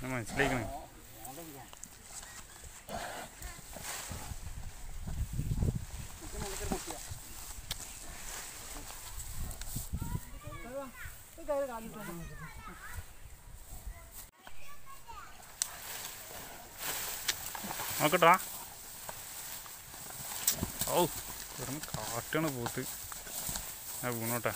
ഞാൻ മനസ്സിലാക്കണേ നോക്കട്ടാ ഓ വെറും കാട്ടാണ് പോത്ത് ആ വീണോട്ടെ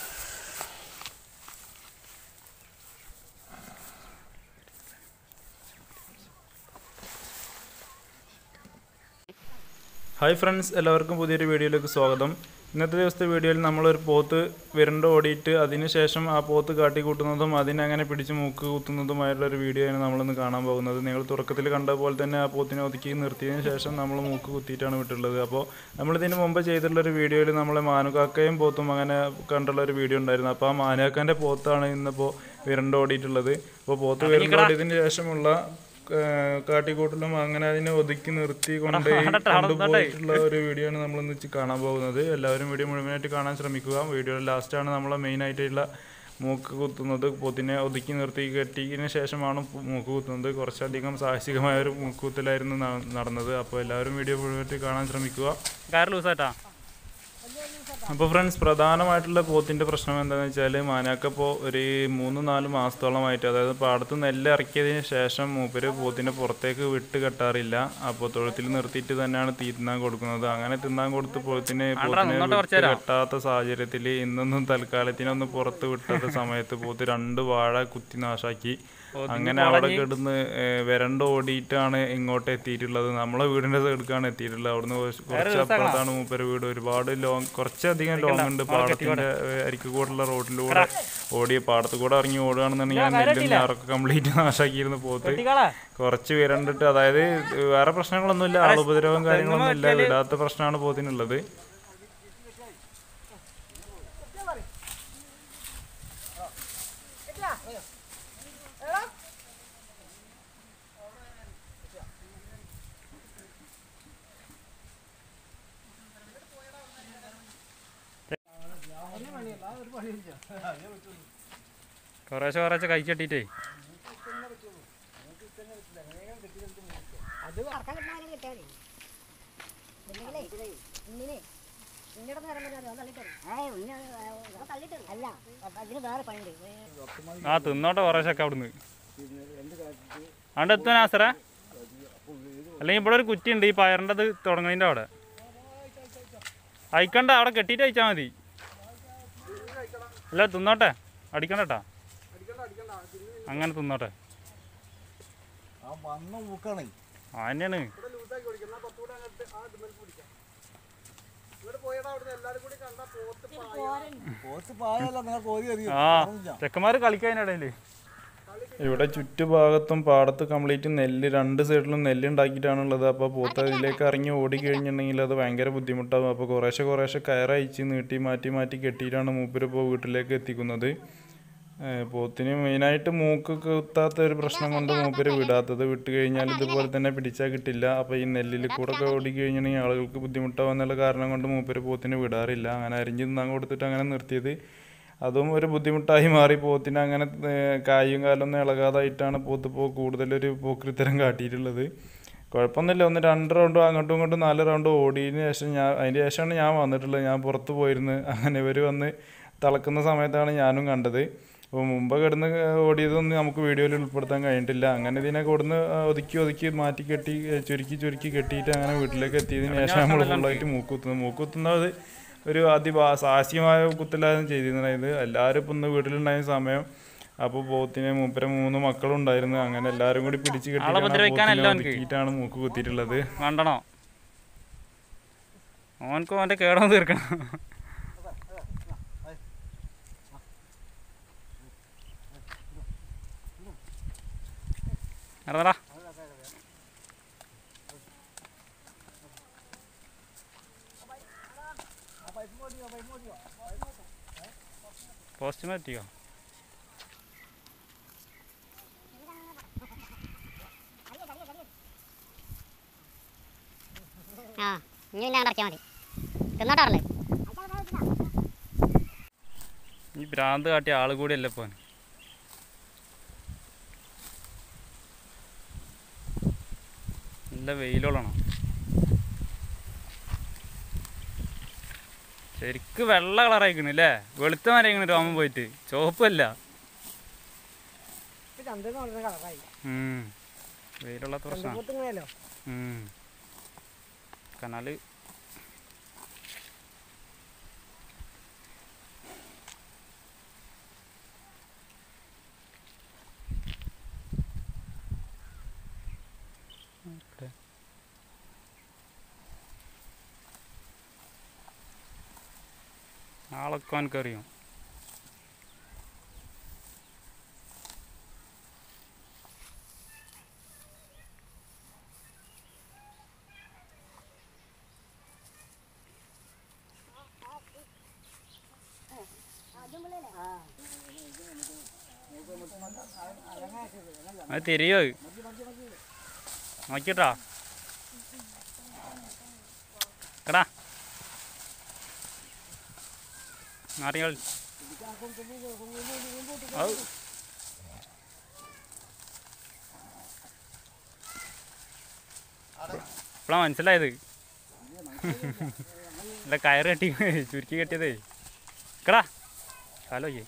ഹായ് ഫ്രണ്ട്സ് എല്ലാവർക്കും പുതിയൊരു വീഡിയോയിലേക്ക് സ്വാഗതം ഇന്നത്തെ ദിവസത്തെ വീഡിയോയിൽ നമ്മളൊരു പോത്ത് വിരണ്ട് ഓടിയിട്ട് അതിനുശേഷം ആ പോത്ത് കാട്ടിക്കൂട്ടുന്നതും അതിനങ്ങനെ പിടിച്ച് മൂക്ക് കുത്തുന്നതുമായിട്ടുള്ള ഒരു വീഡിയോയാണ് നമ്മളിന്ന് കാണാൻ പോകുന്നത് നിങ്ങൾ തുടക്കത്തിൽ കണ്ട പോലെ തന്നെ ആ പോത്തിനെ ഒതുക്കി നിർത്തിയതിന് ശേഷം നമ്മൾ മൂക്ക് കുത്തിയിട്ടാണ് വിട്ടുള്ളത് അപ്പോൾ നമ്മളിതിന് മുമ്പ് ചെയ്തിട്ടുള്ള ഒരു വീഡിയോയിൽ നമ്മളെ മാനുകാക്കയും പോത്തും അങ്ങനെ കണ്ടുള്ള ഒരു വീഡിയോ ഉണ്ടായിരുന്നു അപ്പോൾ ആ മാനുകാക്കൻ്റെ പോത്താണ് ഇന്നിപ്പോൾ വിരണ്ട് ഓടിയിട്ടുള്ളത് അപ്പോൾ പോത്ത് വിരണ്ട് ഓടിയതിന് ശേഷമുള്ള ഏഹ് കാട്ടിക്കൂട്ടലും അങ്ങനെ അതിനെ ഒതുക്കി നിർത്തി കൊണ്ട് കൊണ്ടുപോയിട്ടുള്ള ഒരു വീഡിയോ ആണ് നമ്മൾ ഇന്ന് കാണാൻ പോകുന്നത് എല്ലാവരും വീഡിയോ മുഴുവനായിട്ട് കാണാൻ ശ്രമിക്കുക വീഡിയോ ലാസ്റ്റാണ് നമ്മളെ മെയിൻ ആയിട്ടുള്ള മൂക്ക് കുത്തുന്നത് പോത്തിനെ ഒതുക്കി നിർത്തി കെട്ടിയതിന് ശേഷമാണ് പു- മൂക്ക് കുത്തുന്നത് കുറച്ചധികം സാഹസികമായ ഒരു മൂക്ക് കുത്തലായിരുന്നു ന- നടന്നത് അപ്പോൾ എല്ലാവരും വീഡിയോ മുഴുവനായിട്ട് കാണാൻ ശ്രമിക്കുക കയർ ലൂസായിട്ടാ അപ്പോൾ ഫ്രണ്ട്സ് പ്രധാനമായിട്ടുള്ള പോത്തിൻ്റെ പ്രശ്നം എന്താണെന്ന് വെച്ചാൽ മാനാക്കപ്പോൾ ഒരു മൂന്ന് നാല് മാസത്തോളമായിട്ട് അതായത് പാടത്ത് നെല്ല് ഇറക്കിയതിന് ശേഷം മൂപ്പര് പോത്തിനെ പുറത്തേക്ക് വിട്ട് കെട്ടാറില്ല അപ്പോൾ തൊഴുത്തിൽ നിർത്തിയിട്ട് തന്നെയാണ് തീ തിന്നാൻ കൊടുക്കുന്നത് അങ്ങനെ തിന്നാൻ കൊടുത്ത് പോത്തിനെ പോത്തിനെ വിട്ട് കെട്ടാത്ത സാഹചര്യത്തിൽ ഇന്നൊന്നും തൽക്കാലത്തിനൊന്ന് പുറത്ത് വിട്ടാത്ത സമയത്ത് പോത്ത് രണ്ട് വാഴ കുത്തി നാശാക്കി അങ്ങനെ അവിടെ കിടന്ന് ഏഹ്, വരണ്ട് ഓടിയിട്ടാണ് ഇങ്ങോട്ട് എത്തിയിട്ടുള്ളത് നമ്മളെ വീടിന്റെ സൈഡിലേക്കാണ് എത്തിയിട്ടുള്ളത് അവിടുന്ന് കുറച്ച് കുറച്ച് അപ്പുറത്താണ് മൂപ്പര് വീട് ഒരുപാട് ലോങ് കുറച്ചധികം ലോങ് ഉണ്ട് പാടത്തിന്റെ ഏഹ്, അരിക്കുകൂടുള്ള റോഡിലൂടെ ഓടിയ പാടത്ത് കൂടെ ഇറങ്ങി ഓടുകയാണെന്നുണ്ടെങ്കിൽ ആ നെല്ലും ഞാറൊക്കെ കംപ്ലീറ്റ് നാശാക്കിയിരുന്നു പോത്ത് കുട്ടികളെ കുറച്ച് വിരണ്ടിട്ട് അതായത് വേറെ പ്രശ്നങ്ങളൊന്നുമില്ല ആളുപദ്രവം കാര്യങ്ങളൊന്നും ഇല്ല വിടാത്ത പ്രശ്നമാണ് പോത്തിനുള്ളത് കുറേശ്ശെ കുറേശ്ശെ കൈ കെട്ടിട്ടേ അത് വറക്കാൻ കിട്ടുന്ന കിട്ടിയാൽ മതി ഇല്ലെങ്കിലേ ഇന്നിനെ ഇന്നിടെ നേരം വരെ അത് തള്ളിട്ടു ഏ ഉന്ന തള്ളിട്ടു അല്ല അപ്പൊ അതിന് വേറെ പണിയുണ്ട് ആ തിന്നോട്ടെ കുറേശ്ശൊക്കെ അവിടുന്ന് അവിടെ എത്തുന്ന ആസറ അല്ലെങ്കിൽ ഇവിടെ ഒരു കുറ്റി ഉണ്ട് ഈ പയറിൻ്റെ അത് തുടങ്ങണതിൻ്റെ അവിടെ അയക്കണ്ട അവിടെ കെട്ടിയിട്ട് അയച്ചാൽ മതി അല്ല തിന്നോട്ടെ അടിക്കണ്ടട്ടാ അങ്ങനെ തിന്നോട്ടെ ആ വന്ന ഊക്കാണേ ആ തന്നെയാണ് പോത്ത് പായല്ല നിങ്ങൾ കോരി അറിയും ആ ചെക്കന്മാർ കളിക്കാനിടയില് ഇവിടെ ചുറ്റുഭാഗത്തും പാടത്ത് കംപ്ലീറ്റ് നെല്ല് രണ്ട് സൈഡിലും നെല്ല് ഉണ്ടാക്കിയിട്ടാണുള്ളത് അപ്പോൾ പോത്ത് അതിലേക്ക് ഇറങ്ങി ഓടി കഴിഞ്ഞിട്ടുണ്ടെങ്കിൽ അത് ഭയങ്കര ബുദ്ധിമുട്ടാകും അപ്പോൾ കുറേശ്ശെ കുറേശ്ശെ കയറയച്ച് നീട്ടി മാറ്റി മാറ്റി കെട്ടിയിട്ടാണ് മൂപ്പര് ഇപ്പോൾ വീട്ടിലേക്ക് എത്തിക്കുന്നത് ഏഹ് പോത്തിന് മെയിനായിട്ട് മൂക്ക് കുത്താത്ത ഒരു പ്രശ്നം കൊണ്ട് മൂപ്പര് വിടാത്തത് വിട്ട് കഴിഞ്ഞാൽ ഇതുപോലെ തന്നെ പിടിച്ചാൽ കിട്ടില്ല അപ്പോൾ ഈ നെല്ലിൽ കൂടെ ഒക്കെ ഓടി കഴിഞ്ഞിട്ടുണ്ടെങ്കിൽ ആളുകൾക്ക് ബുദ്ധിമുട്ടാവുന്നുള്ള കാരണം കൊണ്ട് മൂപ്പര് പോത്തിന് വിടാറില്ല അങ്ങനെ അരിഞ്ഞ് തിന്നാൻ കൊടുത്തിട്ട് അങ്ങനെ നിർത്തിയത് അതും ഒരു ബുദ്ധിമുട്ടായി മാറി പോത്തിന് അങ്ങനെ ഏഹ്, കായും കാലൊന്നും ഇളകാതായിട്ടാണ് പോത്ത് ഇപ്പോൾ കൂടുതലൊരു പോക്രിത്തരം കാട്ടിയിട്ടുള്ളത് കുഴപ്പമൊന്നുമില്ല ഒന്ന് രണ്ട് റൗണ്ട് അങ്ങോട്ടും ഇങ്ങോട്ടും നാല് റൗണ്ട് ഓടിയതിന് ശേഷം ഞാൻ അതിന് ശേഷമാണ് ഞാൻ വന്നിട്ടുള്ളത് ഞാൻ പുറത്ത് പോയിരുന്നു അങ്ങനെ ഇവർ വന്ന് തിളക്കുന്ന സമയത്താണ് ഞാനും കണ്ടത് അപ്പോൾ മുമ്പ് കിടന്ന് ഓടിയതൊന്നും നമുക്ക് വീഡിയോയിൽ ഉൾപ്പെടുത്താൻ കഴിഞ്ഞിട്ടില്ല അങ്ങനെ ഇതിനെ കൊടുന്ന് ഒതുക്കി ഒതുക്കി മാറ്റി കെട്ടി ഏഹ്, ചുരുക്കി ചുരുക്കി കെട്ടിയിട്ട് അങ്ങനെ വീട്ടിലേക്ക് എത്തിയതിന് ശേഷം നമ്മൾ ഫുള്ളായിട്ട് മൂക്കുത്തുന്നത് മൂക്കുത്തുന്നത് ഒരു അതിഭാ സാഹസികമായ കുത്തലായിരുന്നു ചെയ്തിരുന്നത് എല്ലാവരും ഇപ്പം ഇന്ന് വീട്ടിലുണ്ടായിരുന്ന സമയം അപ്പോൾ പോത്തിനെ മൂപ്പര മൂന്ന് മക്കളും ഉണ്ടായിരുന്നു അങ്ങനെ എല്ലാവരും കൂടി പിടിച്ച് കെട്ടിയിട്ടാണ് ആ ഉപദ്രവിക്കാനല്ല പോത്തിനെ അവൻക്ക്. ഒതുക്കിയിട്ടാണ് മൂക്ക് കുത്തിയിട്ടുള്ളത് കണ്ടണോ ഓനക്ക് ഓൻ്റെ കേടോ തീർക്കണം ഇറങ്ങടാ പോസ്റ്റ് മാറ്റിയോ ആ ഇനി പിന്നെ അടച്ചാൽ മതി തിന്നോട്ടാറല്ലേ ഈ ഭ്രാന്ത് കാട്ടിയ ആള് കൂടിയല്ലേ ഇപ്പൊ നല്ല വെയിലോളണം ശരിക്ക് വെള്ള കളറായിക്കണ് അല്ലേ വെളുത്ത മരയിക്കണ് രോമം പോയിട്ട് ചുവപ്പല്ല ചന്ദ്രൻ വളരെ കളറായി ഉം. വെയിലുള്ളാത്ത പ്രശ്നമാണ് ഇങ്ങനെയല്ലോ കനാല് ഇവിടെ. ആളൊക്കെ എനിക്കറിയും അത് തിരിയോ നോക്കിട്ടാ എടാ അറിയാൾ ഇപ്പളാ മനസ്സിലായത് അല്ല കയറ് കെട്ടി ചുരുക്കി കെട്ടിയതേ കടാ ഹലോ ചെയ്യേ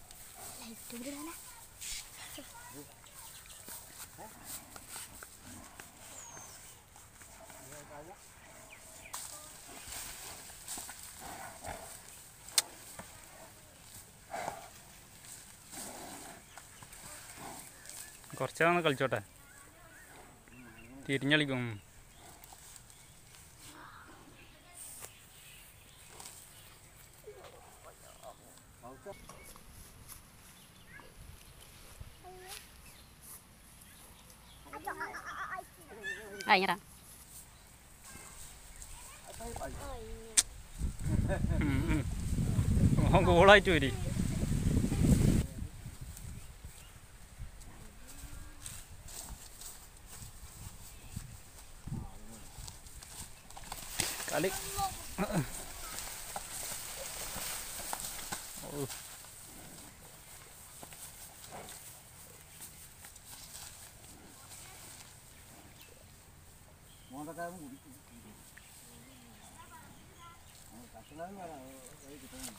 കുറച്ചൊന്ന് കളിച്ചോട്ടെ തിരിഞ്ഞളിക്കും കഴിഞ്ഞടാ ഓൻ കൂളായിട്ട് വരി കളി ഓ മോണ്ടക്കാരൻ കുടിക്കും കട്ടലാൻ വരാം കിട്ടുന്നു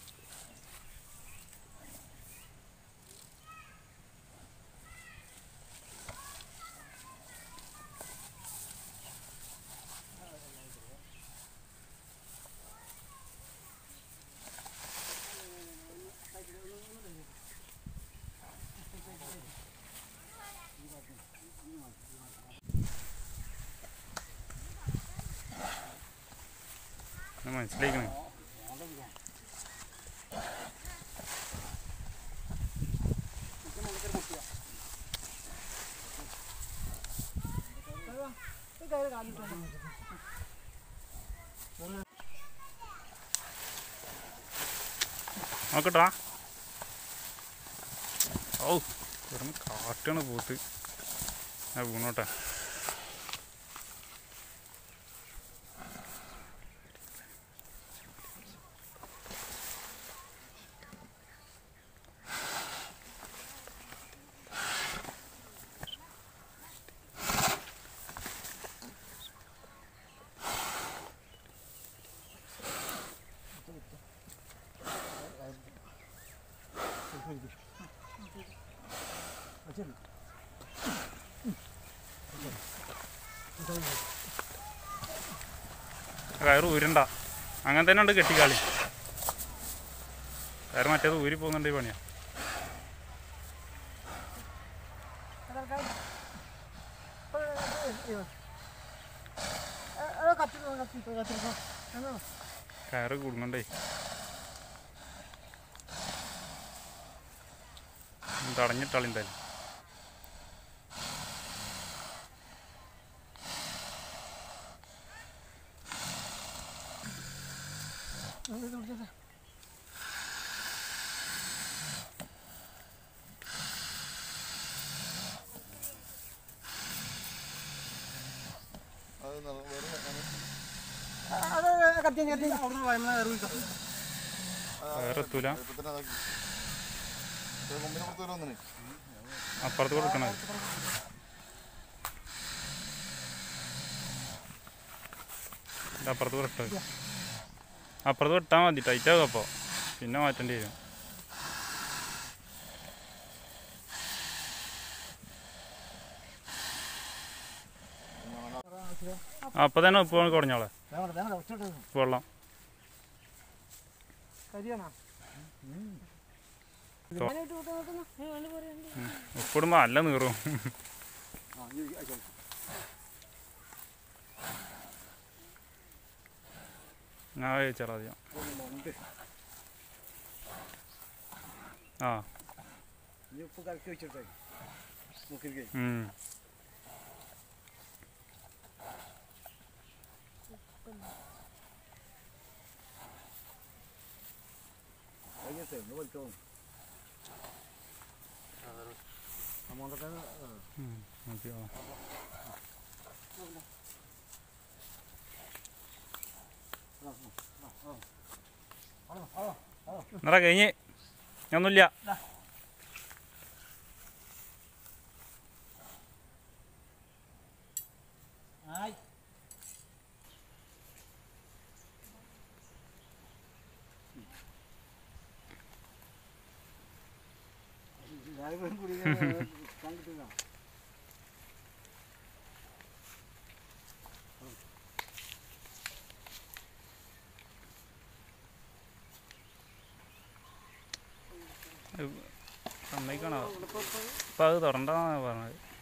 ഒന്ന് മനസ്സിലാക്കണേ നോക്കട്ടാ ഓ വെറും കാട്ടാണ് പോത്ത് ആ വീണോട്ടെ കയറ് ഊരണ്ട അങ്ങനെ തന്നെ ഉണ്ട് കെട്ടിക്കാളി കയറ് മറ്റേത് ഊരി പോകുന്നുണ്ട് ഈ പണിയാ കയറ് കൂടുന്നുണ്ടേ തടഞ്ഞിട്ടാളി എന്തായാലും കയറ് എത്തൂല അപ്പുറത്ത് കൊടുക്കണത് ഇത് അപ്പുറത്ത് വിട്ടോ അപ്പുറത്ത് വിട്ടാൽ മതി ടൈറ്റ് ആകും അപ്പോൾ പിന്നെ മാറ്റേണ്ടി വരും അപ്പോൾ തന്നെ ഉപ്പ് കുറഞ്ഞോളെ വേണ്ട വേണ്ട ഒച്ചിട്ട് വെള്ളം കരിയാണോ ഉപ്പിടുമ്പോൾ നല്ല നീറും ആ ഈ അയച്ചോ ഞാൻ കഴിച്ചാൽ അധികം ഉണ്ട് ആ ഇനി ഉപ്പ് കലക്കി വെച്ചിട്ടേ മുക്കിരിക്കേ ഉം. വൈകിട്ട് ഒന്ന് വലിച്ചോ അമൗണ്ടൊക്കെ ഉം. മതിയോ എന്നാ കഴിഞ്ഞ് ഒന്നുമില്ല ആയി ഞാനും കൂടി കണ്ടിട്ടില്ല സമ്മതിക്കണോ അപ്പം അത് തുറണ്ടെന്നാണ് പറഞ്ഞത്